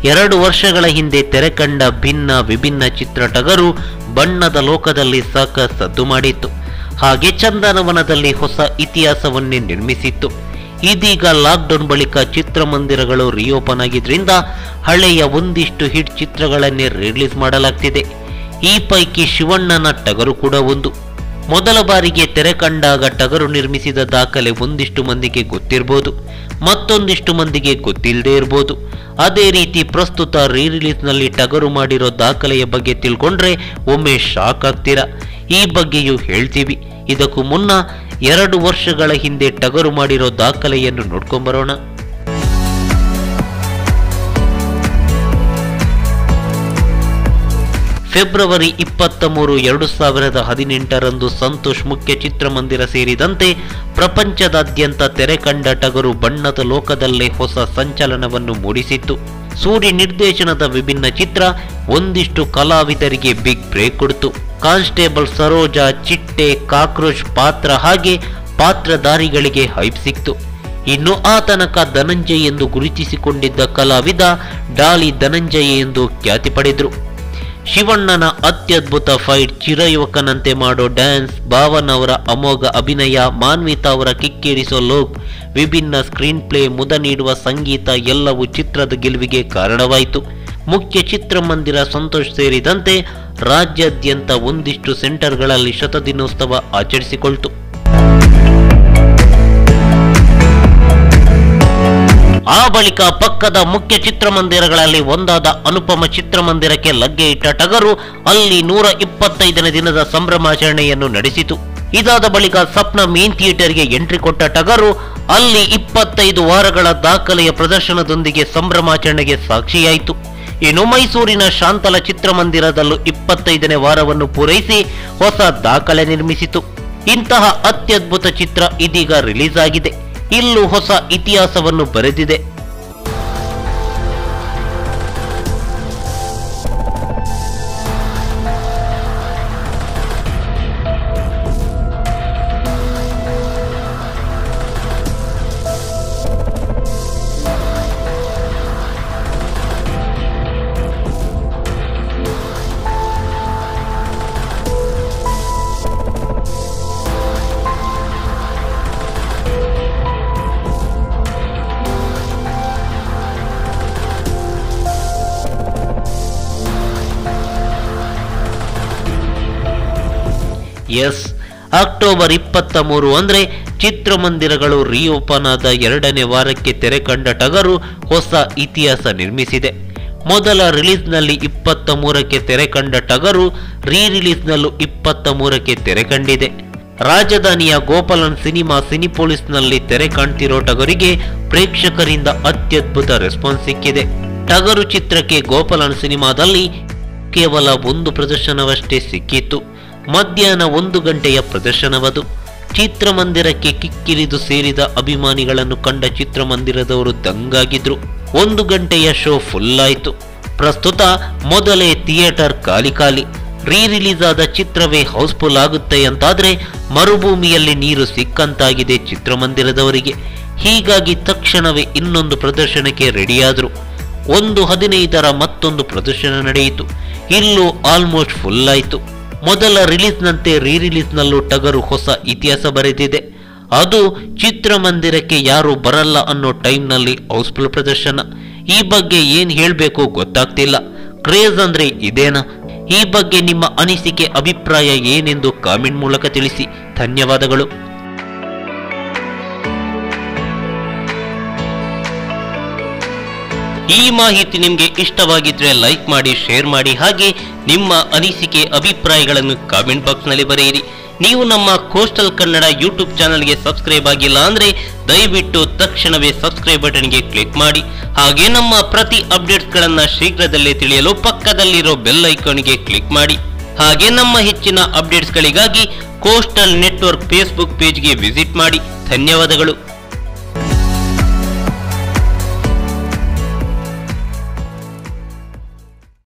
ಎರಡು ವರ್ಷಗಳ ಹಿಂದೆ ತೆರೆಕಂಡ ಭಿನ್ನ ವಿಭಿನ್ನ ಚಿತ್ರ ಟಗರು ಬಣ್ಣದ ಲೋಕದಲ್ಲಿ ಸಾಕ ಸದ್ದು ಮಾಡಿತ್ತು ಹಾಗೆ ಚಂದನವನದಲ್ಲಿ ಹೊಸ ಇತಿಹಾಸವನ್ನೇ ನಿರ್ಮಿಸಿತ್ತು ಇದೀಗ ಲಾಕ್ಡೌನ್ ಬಳಿಕ ಚಿತ್ರಮಂದಿರಗಳು ರಿಓಪನ್ ಆಗಿದ್ರಿಂದ ಹಳೆಯ ಒಂದಿಷ್ಟು ಹಿಟ್ ಚಿತ್ರಗಳನ್ನೇ ರಿಲೀಸ್ ಮಾಡಲಾಗ್ತಿದೆ ಈ ಪೈಕಿ ಶಿವಣ್ಣನ ಟಗರು ಕೂಡ ಒಂದು ಮೊದಲ ಬಾರಿಗೆ ತೆರೆ ಕಂಡಾಗ ಟಗರು ನಿರ್ಮಿಸಿದ ದಾಖಲೆ ಒಂದಿಷ್ಟು ಮಂದಿಗೆ ಗೊತ್ತಿರಬಹುದು ಮತ್ತೊಂದಿಷ್ಟು ಮಂದಿಗೆ ಗೊತ್ತಿಲ್ಲದೆ ಇರಬಹುದು ಅದೇ ರೀತಿ ಪ್ರಸ್ತುತ ರೀ ರಿಲೀಸ್ನಲ್ಲಿ ಟಗರು ಮಾಡಿರೋ ದಾಖಲೆಯ ಬಗ್ಗೆ ತಿಳ್ಕೊಂಡ್ರೆ ಒಮ್ಮೆ ಶಾಕ್ ಆಗ್ತೀರಾ ಈ ಬಗ್ಗೆಯೂ ಹೇಳ್ತೀವಿ ಇದಕ್ಕೂ ಮುನ್ನ ಎರಡು ವರ್ಷಗಳ ಹಿಂದೆ ಟಗರು ಮಾಡಿರೋ ದಾಖಲೆಯನ್ನು ನೋಡ್ಕೊಂಬರೋಣ ಫೆಬ್ರವರಿ ಇಪ್ಪತ್ತ ಮೂರು ಎರಡು ಸಾವಿರದ ಹದಿನೆಂಟರಂದು ಸಂತೋಷ್ ಮುಖ್ಯ ಚಿತ್ರಮಂದಿರ ಸೇರಿದಂತೆ ಪ್ರಪಂಚದಾದ್ಯಂತ ತೆರೆ ಕಂಡ ಟಗರು ಬಣ್ಣದ ಲೋಕದಲ್ಲೇ ಹೊಸ ಸಂಚಲನವನ್ನು ಮೂಡಿಸಿತ್ತು ಸೂರಿ ನಿರ್ದೇಶನದ ವಿಭಿನ್ನ ಚಿತ್ರ ಒಂದಿಷ್ಟು ಕಲಾವಿದರಿಗೆ ಬಿಗ್ ಬ್ರೇಕ್ ಕೊಡ್ತು ಕಾನ್ಸ್ಟೇಬಲ್ ಸರೋಜಾ ಚಿಟ್ಟೆ ಕಾಕ್ರೋಚ್ ಪಾತ್ರ ಹಾಗೆ ಪಾತ್ರಧಾರಿಗಳಿಗೆ ಹೈಪ್ ಸಿಕ್ತು ಇನ್ನು ಆ ತನಕ ಧನಂಜಯ್ ಎಂದು ಗುರುತಿಸಿಕೊಂಡಿದ್ದ ಕಲಾವಿದ ಡಾಲಿ ಧನಂಜಯ ಎಂದು ಖ್ಯಾತಿ ಪಡೆದ್ರು ಶಿವಣ್ಣನ ಅತ್ಯದ್ಭುತ ಫೈಟ್ ಚಿರಯುವಕನಂತೆ ಮಾಡೋ ಡ್ಯಾನ್ಸ್ ಭಾವನ್ ಅವರ ಅಮೋಘ ಅಭಿನಯ ಮಾನ್ವಿತಾ ಅವರ ಕಿಕ್ಕೇರಿಸೋ ಲೋಕ್ ವಿಭಿನ್ನ ಸ್ಕ್ರೀನ್ ಪ್ಲೇ ಮುದ ನೀಡುವ ಸಂಗೀತ ಎಲ್ಲವೂ ಚಿತ್ರದ ಗೆಲುವಿಗೆ ಕಾರಣವಾಯಿತು ಮುಖ್ಯ ಚಿತ್ರಮಂದಿರ ಸಂತೋಷ್ ಸೇರಿದಂತೆ ರಾಜ್ಯಾದ್ಯಂತ ಒಂದಿಷ್ಟು ಸೆಂಟರ್ಗಳಲ್ಲಿ ಶತದಿನೋತ್ಸವ ಆಚರಿಸಿಕೊಳ್ತು ಆ ಬಳಿಕ ಪಕ್ಕದ ಮುಖ್ಯ ಚಿತ್ರಮಂದಿರಗಳಲ್ಲಿ ಒಂದಾದ ಅನುಪಮ ಚಿತ್ರಮಂದಿರಕ್ಕೆ ಲಗ್ಗೆ ಇಟ್ಟ ಟಗರು ಅಲ್ಲಿ ನೂರ ಇಪ್ಪತ್ತೈದನೇ ದಿನದ ಸಂಭ್ರಮಾಚರಣೆಯನ್ನು ನಡೆಸಿತು ಇದಾದ ಬಳಿಕ ಸಪ್ನ ಮೇನ್ ಥಿಯೇಟರ್ಗೆ ಎಂಟ್ರಿ ಕೊಟ್ಟ ಟಗರು ಅಲ್ಲಿ ಇಪ್ಪತ್ತೈದು ವಾರಗಳ ದಾಖಲೆಯ ಪ್ರದರ್ಶನದೊಂದಿಗೆ ಸಂಭ್ರಮಾಚರಣೆಗೆ ಸಾಕ್ಷಿಯಾಯಿತು ಇನ್ನು ಮೈಸೂರಿನ ಶಾಂತಲ ಚಿತ್ರಮಂದಿರದಲ್ಲೂ ಇಪ್ಪತ್ತೈದನೇ ವಾರವನ್ನು ಪೂರೈಸಿ ಹೊಸ ದಾಖಲೆ ನಿರ್ಮಿಸಿತು ಇಂತಹ ಅತ್ಯದ್ಭುತ ಚಿತ್ರ ಇದೀಗ ರಿಲೀಸ್ ಆಗಿದೆ ಇಲ್ಲೂ ಹೊಸ ಇತಿಹಾಸವನ್ನು ಬರೆದಿದೆ ಎಸ್ ಅಕ್ಟೋಬರ್ ಇಪ್ಪತ್ತ ಮೂರು ಅಂದ್ರೆ ಚಿತ್ರಮಂದಿರಗಳು ರಿಓಪನ್ ಆದ ಎರಡನೇ ವಾರಕ್ಕೆ ತೆರೆ ಕಂಡ ಟಗರು ಹೊಸ ಇತಿಹಾಸ ನಿರ್ಮಿಸಿದೆ ಮೊದಲ ರಿಲೀಸ್ನಲ್ಲಿ ಇಪ್ಪತ್ತ ಮೂರಕ್ಕೆ ತೆರೆ ಕಂಡ ಟಗರು ರೀ ರಿಲೀಸ್ನಲ್ಲೂ ಇಪ್ಪತ್ತ ಮೂರಕ್ಕೆ ತೆರೆ ಕಂಡಿದೆ ರಾಜಧಾನಿಯ ಗೋಪಾಲನ್ ಸಿನಿಮಾ ಸಿನಿಪೋಲಿಸ್ನಲ್ಲಿ ತೆರೆ ಕಾಣ್ತಿರೋ ಟಗರಿಗೆ ಪ್ರೇಕ್ಷಕರಿಂದ ಅತ್ಯದ್ಭುತ ರೆಸ್ಪಾನ್ಸ್ ಸಿಕ್ಕಿದೆ ಟಗರು ಚಿತ್ರಕ್ಕೆ ಗೋಪಾಲನ್ ಸಿನಿಮಾದಲ್ಲಿ ಕೇವಲ ಒಂದು ಪ್ರದರ್ಶನವಷ್ಟೇ ಸಿಕ್ಕಿತ್ತು ಮಧ್ಯಾಹ್ನ ಒಂದು ಗಂಟೆಯ ಪ್ರದರ್ಶನವದು ಚಿತ್ರಮಂದಿರಕ್ಕೆ ಕಿಕ್ಕಿರಿದು ಸೇರಿದ ಅಭಿಮಾನಿಗಳನ್ನು ಕಂಡ ಚಿತ್ರಮಂದಿರದವರು ದಂಗಾಗಿದ್ರು ಒಂದು ಗಂಟೆಯ ಶೋ ಫುಲ್ ಆಯಿತು ಪ್ರಸ್ತುತ ಮೊದಲೇ ಥಿಯೇಟರ್ ಖಾಲಿ ಖಾಲಿ ರೀ ರಿಲೀಸ್ ಆದ ಚಿತ್ರವೇ ಹೌಸ್ಫುಲ್ ಆಗುತ್ತೆ ಅಂತಾದ್ರೆ ಮರುಭೂಮಿಯಲ್ಲಿ ನೀರು ಸಿಕ್ಕಂತಾಗಿದೆ ಚಿತ್ರಮಂದಿರದವರಿಗೆ ಹೀಗಾಗಿ ತಕ್ಷಣವೇ ಇನ್ನೊಂದು ಪ್ರದರ್ಶನಕ್ಕೆ ರೆಡಿಯಾದ್ರು ಒಂದು ಹದಿನೈದರ ಮತ್ತೊಂದು ಪ್ರದರ್ಶನ ನಡೆಯಿತು ಇಲ್ಲೂ ಆಲ್ಮೋಸ್ಟ್ ಫುಲ್ ಆಯಿತು ಮೊದಲ ರಿಲೀಸ್ನಂತೆ ರೀ ರಿಲೀಸ್ನಲ್ಲೂ ಟಗರು ಹೊಸ ಇತಿಹಾಸ ಬರೆದಿದೆ ಅದು ಚಿತ್ರಮಂದಿರಕ್ಕೆ ಯಾರು ಬರಲ್ಲ ಅನ್ನೋ ಟೈಮ್ನಲ್ಲಿ ಹೌಸ್ಫುಲ್ ಪ್ರದರ್ಶನ ಈ ಬಗ್ಗೆ ಏನ್ ಹೇಳ್ಬೇಕು ಗೊತ್ತಾಗ್ತಿಲ್ಲ ಕ್ರೇಜ್ ಅಂದ್ರೆ ಇದೇನಾ ಈ ಬಗ್ಗೆ ನಿಮ್ಮ ಅನಿಸಿಕೆ ಅಭಿಪ್ರಾಯ ಏನೆಂದು ಕಾಮೆಂಟ್ ಮೂಲಕ ತಿಳಿಸಿ ಧನ್ಯವಾದಗಳು ಈ ಮಾಹಿತಿ ನಿಮಗೆ ಇಷ್ಟವಾಗಿದ್ರೆ ಲೈಕ್ ಮಾಡಿ ಶೇರ್ ಮಾಡಿ ಹಾಗೆ ನಿಮ್ಮ ಅನಿಸಿಕೆ ಅಭಿಪ್ರಾಯಗಳನ್ನು ಕಾಮೆಂಟ್ ಬಾಕ್ಸ್ನಲ್ಲಿ ಬರೆಯಿರಿ ನೀವು ನಮ್ಮ ಕೋಸ್ಟಲ್ ಕನ್ನಡ ಯೂಟ್ಯೂಬ್ ಚಾನಲ್ಗೆ ಸಬ್ಸ್ಕ್ರೈಬ್ ಆಗಿಲ್ಲ ಅಂದ್ರೆ ದಯವಿಟ್ಟು ತಕ್ಷಣವೇ ಸಬ್ಸ್ಕ್ರೈಬ್ ಬಟನ್ಗೆ ಕ್ಲಿಕ್ ಮಾಡಿ ಹಾಗೆ ನಮ್ಮ ಪ್ರತಿ ಅಪ್ಡೇಟ್ಸ್ಗಳನ್ನ ಶೀಘ್ರದಲ್ಲೇ ತಿಳಿಯಲು ಪಕ್ಕದಲ್ಲಿರೋ ಬೆಲ್ ಐಕಾನ್ಗೆ ಕ್ಲಿಕ್ ಮಾಡಿ ಹಾಗೆ ನಮ್ಮ ಹೆಚ್ಚಿನ ಅಪ್ಡೇಟ್ಸ್ಗಳಿಗಾಗಿ ಕೋಸ್ಟಲ್ ನೆಟ್ವರ್ಕ್ ಫೇಸ್ಬುಕ್ ಪೇಜ್ಗೆ ವಿಸಿಟ್ ಮಾಡಿ ಧನ್ಯವಾದಗಳು